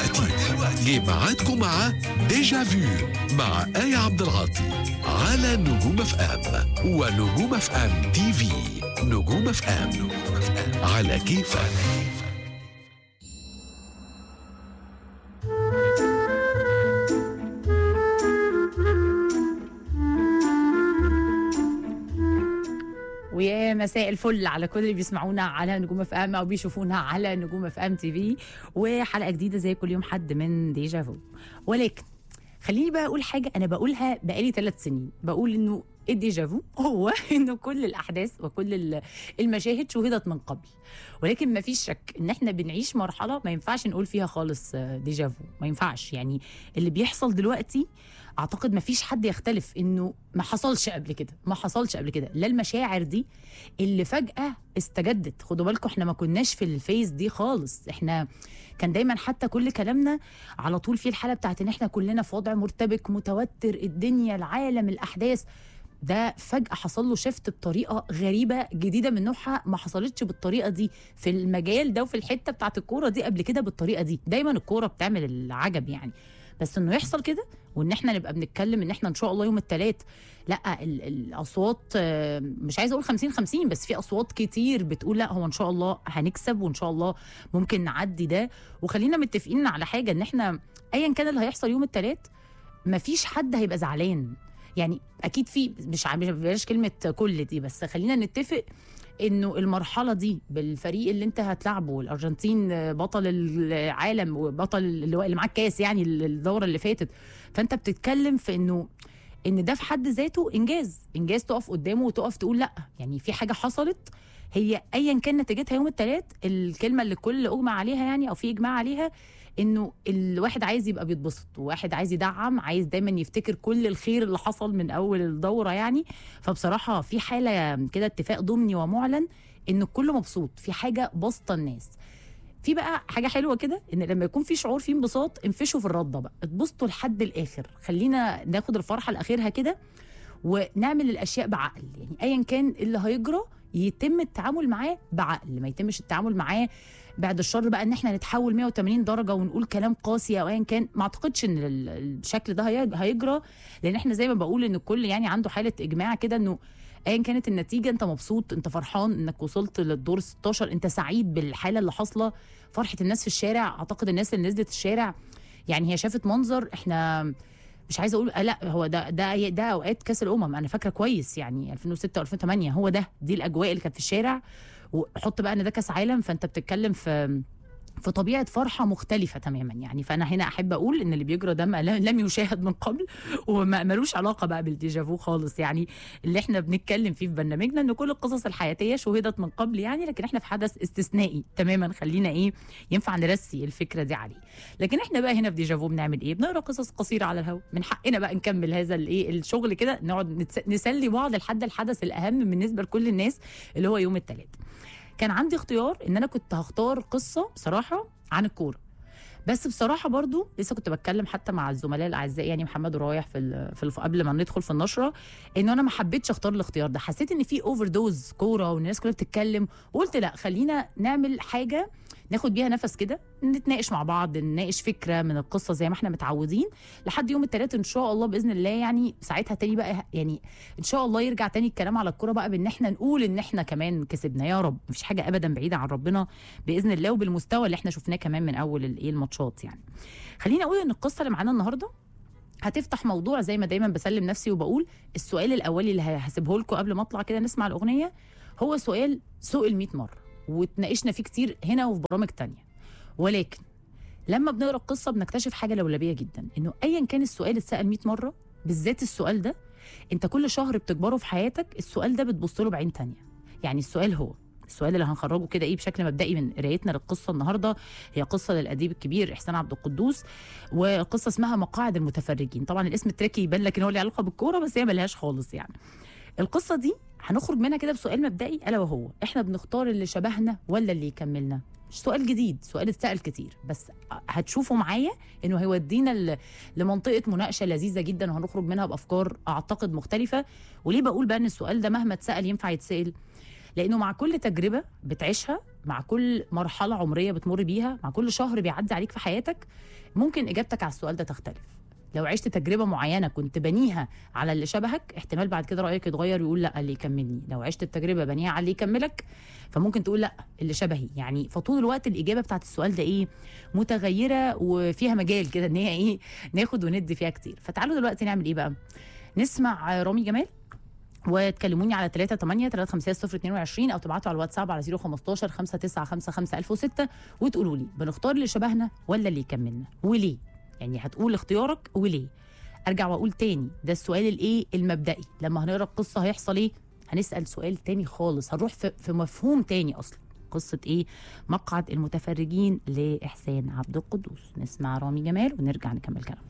دلوقتي جه ميعادكم مع ديجا فيو مع آية عبد العاطي على نجوم اف ام ونجوم اف ام تي في نجوم اف ام على كيفك ويا مساء الفل على كل اللي بيسمعونا على نجوم اف ام او بيشوفونا على نجوم اف ام تي في وحلقه جديده زي كل يوم حد من ديجا فو ولكن خليني بقى اقول حاجه انا بقولها بقالي ثلاث سنين بقول انه الديجافو هو انه كل الاحداث وكل ال- المشاهد شوهدت من قبل ولكن ما فيش شك ان احنا بنعيش مرحله ما ينفعش نقول فيها خالص آه، ديجافو ما ينفعش يعني اللي بيحصل دلوقتي اعتقد ما فيش حد يختلف انه ما حصلش قبل كده ما حصلش قبل كده لا المشاعر دي اللي فجاه استجدت خدوا بالكم احنا ما كناش في الفيز دي خالص احنا كان دايما حتى كل كلامنا على طول في الحاله بتاعت ان احنا كلنا في وضع مرتبك متوتر الدنيا العالم الاحداث ده فجأة حصل له شيفت بطريقة غريبة جديدة من نوعها ما حصلتش بالطريقة دي في المجال ده وفي الحتة بتاعت الكورة دي قبل كده بالطريقة دي دايما الكورة بتعمل العجب يعني بس انه يحصل كده وان احنا نبقى بنتكلم ان احنا ان شاء الله يوم الثلاث لا ال- الاصوات آه، مش عايزه اقول 50 50 بس في اصوات كتير بتقول لا هو ان شاء الله هنكسب وان شاء الله ممكن نعدي ده وخلينا متفقين على حاجه ان احنا ايا كان اللي هيحصل يوم الثلاث مفيش حد هيبقى زعلان يعني اكيد في مش ع- مش بلاش كلمه كل دي بس خلينا نتفق انه المرحله دي بالفريق اللي انت هتلعبه الارجنتين بطل العالم وبطل اللي هو- اللي معاك كاس يعني الدوره اللي فاتت فانت بتتكلم في انه ان ده في حد ذاته انجاز انجاز تقف قدامه وتقف تقول لا يعني في حاجه حصلت هي ايا كان نتيجتها يوم الثلاث الكلمه اللي الكل اجمع عليها يعني او في اجماع عليها انه الواحد عايز يبقى بيتبسط وواحد عايز يدعم عايز دايما يفتكر كل الخير اللي حصل من اول الدوره يعني فبصراحه في حاله كده اتفاق ضمني ومعلن ان الكل مبسوط في حاجه بسطه الناس في بقى حاجه حلوه كده ان لما يكون في شعور فيه انبساط انفشوا في الرده بقى اتبسطوا لحد الاخر خلينا ناخد الفرحه لاخرها كده ونعمل الاشياء بعقل يعني ايا كان اللي هيجرى يتم التعامل معاه بعقل ما يتمش التعامل معاه بعد الشر بقى ان احنا نتحول 180 درجه ونقول كلام قاسي او ايا كان ما اعتقدش ان ال- الشكل ده هي- هيجرى لان احنا زي ما بقول ان الكل يعني عنده حاله اجماع كده انه ايا كانت النتيجه انت مبسوط انت فرحان انك وصلت للدور 16 انت سعيد بالحاله اللي حاصله فرحه الناس في الشارع اعتقد الناس اللي نزلت الشارع يعني هي شافت منظر احنا مش عايزه اقول آه لا هو ده ده ده اوقات كاس الامم انا فاكره كويس يعني 2006 و2008 هو ده دي الاجواء اللي كانت في الشارع وحط بقى ان ده كاس عالم فانت بتتكلم في في طبيعه فرحه مختلفه تماما يعني فانا هنا احب اقول ان اللي بيجرى ده ما- لم يشاهد من قبل وما ملوش علاقه بقى بالديجافو خالص يعني اللي احنا بنتكلم فيه في برنامجنا ان كل القصص الحياتيه شوهدت من قبل يعني لكن احنا في حدث استثنائي تماما خلينا ايه ينفع نرسي الفكره دي عليه لكن احنا بقى هنا في ديجافو بنعمل ايه بنقرا قصص قصيره على الهواء من حقنا بقى نكمل هذا الايه الشغل كده نقعد نتس- نسلي بعض لحد الحدث الاهم بالنسبه لكل الناس اللي هو يوم الثلاث كان عندي اختيار ان انا كنت هختار قصه بصراحه عن الكوره بس بصراحه برضو لسه كنت بتكلم حتى مع الزملاء الاعزاء يعني محمد ورايح في ال في الف... قبل ما ندخل في النشره ان انا ما حبيتش اختار الاختيار ده حسيت ان في اوفر دوز كوره والناس كلها بتتكلم وقلت لا خلينا نعمل حاجه ناخد بيها نفس كده نتناقش مع بعض نناقش فكره من القصه زي ما احنا متعودين لحد يوم الثلاث ان شاء الله باذن الله يعني ساعتها تاني بقى يعني ان شاء الله يرجع تاني الكلام على الكوره بقى بان احنا نقول ان احنا كمان كسبنا يا رب مفيش حاجه ابدا بعيده عن ربنا باذن الله وبالمستوى اللي احنا شفناه كمان من اول الايه الماتشات يعني خليني اقول ان القصه اللي معانا النهارده هتفتح موضوع زي ما دايما بسلم نفسي وبقول السؤال الاولي اللي هسيبه لكم قبل ما اطلع كده نسمع الاغنيه هو سؤال سئل 100 مره واتناقشنا فيه كتير هنا وفي برامج تانية ولكن لما بنقرا القصه بنكتشف حاجه لولبيه جدا انه ايا كان السؤال اتسال 100 مره بالذات السؤال ده انت كل شهر بتكبره في حياتك السؤال ده بتبص له بعين تانية يعني السؤال هو السؤال اللي هنخرجه كده ايه بشكل مبدئي من قرايتنا للقصه النهارده هي قصه للاديب الكبير احسان عبد القدوس وقصه اسمها مقاعد المتفرجين طبعا الاسم تريكي يبان لك ان هو له علاقه بالكوره بس هي ملهاش خالص يعني القصه دي هنخرج منها كده بسؤال مبدئي الا وهو احنا بنختار اللي شبهنا ولا اللي يكملنا مش سؤال جديد سؤال اتسال كتير بس هتشوفوا معايا انه هيودينا ل- لمنطقه مناقشه لذيذه جدا وهنخرج منها بافكار اعتقد مختلفه وليه بقول بقى ان السؤال ده مهما اتسال ينفع يتسال لانه مع كل تجربه بتعيشها مع كل مرحله عمريه بتمر بيها مع كل شهر بيعدي عليك في حياتك ممكن اجابتك على السؤال ده تختلف لو عشت تجربه معينه كنت بنيها على اللي شبهك احتمال بعد كده رايك يتغير ويقول لا اللي يكملني لو عشت التجربه بنيها على اللي يكملك فممكن تقول لا اللي شبهي يعني فطول الوقت الاجابه بتاعت السؤال ده ايه متغيره وفيها مجال كده ان هي ايه ناخد وندي فيها كتير فتعالوا دلوقتي نعمل ايه بقى نسمع رامي جمال وتكلموني على 3 8 3 5 0 22 او تبعتوا على الواتساب على 015 5955 1006 وتقولوا لي بنختار اللي شبهنا ولا اللي يكملنا وليه يعني هتقول اختيارك وليه ارجع واقول تاني ده السؤال الايه المبدئي لما هنقرا القصه هيحصل ايه هنسال سؤال تاني خالص هنروح في, في مفهوم تاني اصلا قصة ايه مقعد المتفرجين لإحسان عبد القدوس نسمع رامي جمال ونرجع نكمل كلامنا